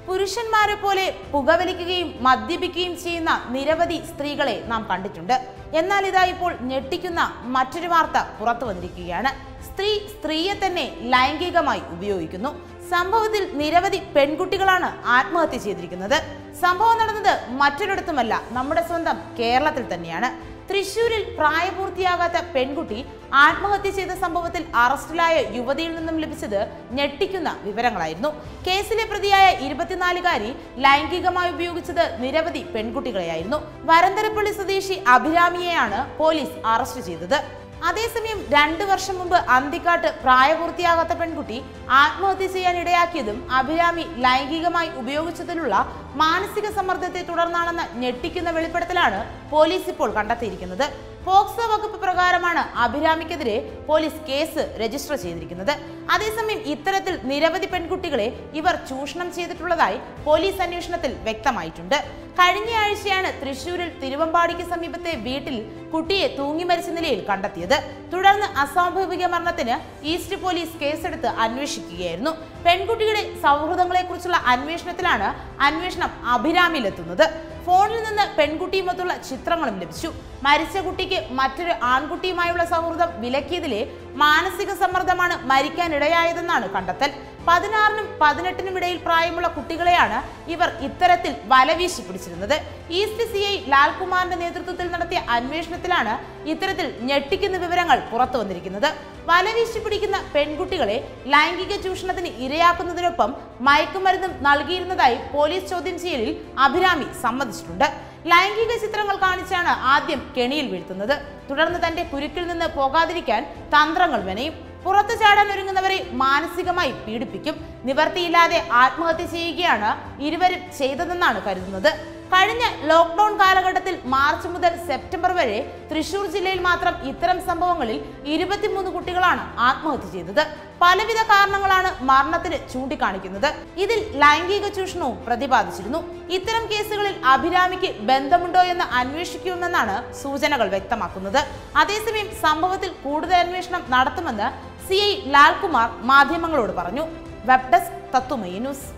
പുരുഷന്മാരെ പോലെ പുകവലിക്കുകയും മദ്യപിക്കുകയും ചെയ്യുന്ന നിരവധി സ്ത്രീകളെ നാം കണ്ടിട്ടുണ്ട് എന്നാൽ ഇതാ ഇപ്പോൾ ഞെട്ടിക്കുന്ന മറ്റൊരു വാർത്ത പുറത്തു വന്നിരിക്കുകയാണ് സ്ത്രീ സ്ത്രീയെ തന്നെ ലൈംഗികമായി ഉപയോഗിക്കുന്നു സംഭവത്തിൽ നിരവധി പെൺകുട്ടികളാണ് ആത്മഹത്യ ചെയ്തിരിക്കുന്നത് സംഭവം നടന്നത് മറ്റൊരിടത്തുമല്ല നമ്മുടെ സ്വന്തം കേരളത്തിൽ തന്നെയാണ് തൃശൂരിൽ പ്രായപൂർത്തിയാകാത്ത പെൺകുട്ടി ആത്മഹത്യ ചെയ്ത സംഭവത്തിൽ അറസ്റ്റിലായ യുവതിയിൽ നിന്നും ലഭിച്ചത് ഞെട്ടിക്കുന്ന വിവരങ്ങളായിരുന്നു കേസിലെ പ്രതിയായ ഇരുപത്തിനാലുകാരി ലൈംഗികമായി ഉപയോഗിച്ചത് നിരവധി പെൺകുട്ടികളെയായിരുന്നു വരന്തരപ്പള്ളി സ്വദേശി അഭിരാമിയെയാണ് പോലീസ് അറസ്റ്റ് ചെയ്തത് അതേസമയം രണ്ടു വർഷം മുമ്പ് അന്തിക്കാട്ട് പ്രായപൂർത്തിയാകാത്ത പെൺകുട്ടി ആത്മഹത്യ ചെയ്യാൻ ഇടയാക്കിയതും അഭിരാമി ലൈംഗികമായി ഉപയോഗിച്ചതിലുള്ള മാനസിക സമ്മർദ്ദത്തെ തുടർന്നാണെന്ന ഞെട്ടിക്കുന്ന വെളിപ്പെടുത്തലാണ് പോലീസ് ഇപ്പോൾ കണ്ടെത്തിയിരിക്കുന്നത് പോക്സോ വകുപ്പ് പ്രകാരമാണ് അഭിരാമിക്കെതിരെ പോലീസ് കേസ് രജിസ്റ്റർ ചെയ്തിരിക്കുന്നത് അതേസമയം ഇത്തരത്തിൽ നിരവധി പെൺകുട്ടികളെ ഇവർ ചൂഷണം ചെയ്തിട്ടുള്ളതായി പോലീസ് അന്വേഷണത്തിൽ വ്യക്തമായിട്ടുണ്ട് കഴിഞ്ഞ ആഴ്ചയാണ് തൃശൂരിൽ തിരുവമ്പാടിക്ക് സമീപത്തെ വീട്ടിൽ കുട്ടിയെ തൂങ്ങി മരിച്ച നിലയിൽ കണ്ടെത്തിയത് തുടർന്ന് അസ്വാഭാവിക മരണത്തിന് ഈസ്റ്റ് പോലീസ് കേസെടുത്ത് അന്വേഷിക്കുകയായിരുന്നു പെൺകുട്ടിയുടെ സൗഹൃദങ്ങളെക്കുറിച്ചുള്ള അന്വേഷണത്തിലാണ് അന്വേഷണം അഭിരാമിയിലെത്തുന്നത് ഫോണിൽ നിന്ന് പെൺകുട്ടിയുമൊത്തുള്ള ചിത്രങ്ങളും ലഭിച്ചു മരിച്ച കുട്ടിക്ക് മറ്റൊരു ആൺകുട്ടിയുമായുള്ള സൗഹൃദം വിലക്കിയതിലെ മാനസിക സമ്മർദ്ദമാണ് മരിക്കാനിടയായതെന്നാണ് കണ്ടെത്തൽ പതിനാറിനും പതിനെട്ടിനും ഇടയിൽ പ്രായമുള്ള കുട്ടികളെയാണ് ഇവർ ഇത്തരത്തിൽ വലവീശി പിടിച്ചിരുന്നത് ഈസ്റ്റ് സി ഐ ലാൽകുമാറിന്റെ നേതൃത്വത്തിൽ നടത്തിയ അന്വേഷണത്തിലാണ് ഇത്തരത്തിൽ ഞെട്ടിക്കുന്ന വിവരങ്ങൾ പുറത്തു വന്നിരിക്കുന്നത് വലവീശി പിടിക്കുന്ന പെൺകുട്ടികളെ ലൈംഗിക ചൂഷണത്തിന് ഇരയാക്കുന്നതിനൊപ്പം മയക്കുമരുന്നും നൽകിയിരുന്നതായി പോലീസ് ചോദ്യം ചെയ്യലിൽ അഭിരാമി സമ്മതിച്ചിട്ടുണ്ട് ലൈംഗിക ചിത്രങ്ങൾ കാണിച്ചാണ് ആദ്യം കെണിയിൽ വീഴ്ത്തുന്നത് തുടർന്ന് തന്റെ കുരുക്കിൽ നിന്ന് പോകാതിരിക്കാൻ തന്ത്രങ്ങൾ മെനയും പുറത്തു ചാടാൻ ഒരുങ്ങുന്നവരെ മാനസികമായി പീഡിപ്പിക്കും നിവർത്തിയില്ലാതെ ആത്മഹത്യ ചെയ്യുകയാണ് ഇരുവരും ചെയ്തതെന്നാണ് കരുതുന്നത് കഴിഞ്ഞ ലോക്ക്ഡൌൺ കാലഘട്ടത്തിൽ മാർച്ച് മുതൽ സെപ്റ്റംബർ വരെ തൃശൂർ ജില്ലയിൽ മാത്രം ഇത്തരം സംഭവങ്ങളിൽ ഇരുപത്തിമൂന്ന് കുട്ടികളാണ് ആത്മഹത്യ ചെയ്തത് പലവിധ കാരണങ്ങളാണ് മരണത്തിന് ചൂണ്ടിക്കാണിക്കുന്നത് ഇതിൽ ലൈംഗിക ചൂഷണവും പ്രതിപാദിച്ചിരുന്നു ഇത്തരം കേസുകളിൽ അഭിരാമിക്ക് ബന്ധമുണ്ടോ എന്ന് അന്വേഷിക്കുമെന്നാണ് സൂചനകൾ വ്യക്തമാക്കുന്നത് അതേസമയം സംഭവത്തിൽ കൂടുതൽ അന്വേഷണം നടത്തുമെന്ന് സി ഐ ലാൽകുമാർ മാധ്യമങ്ങളോട് പറഞ്ഞു വെബ് ഡെസ്ക് തത്തുമയി ന്യൂസ്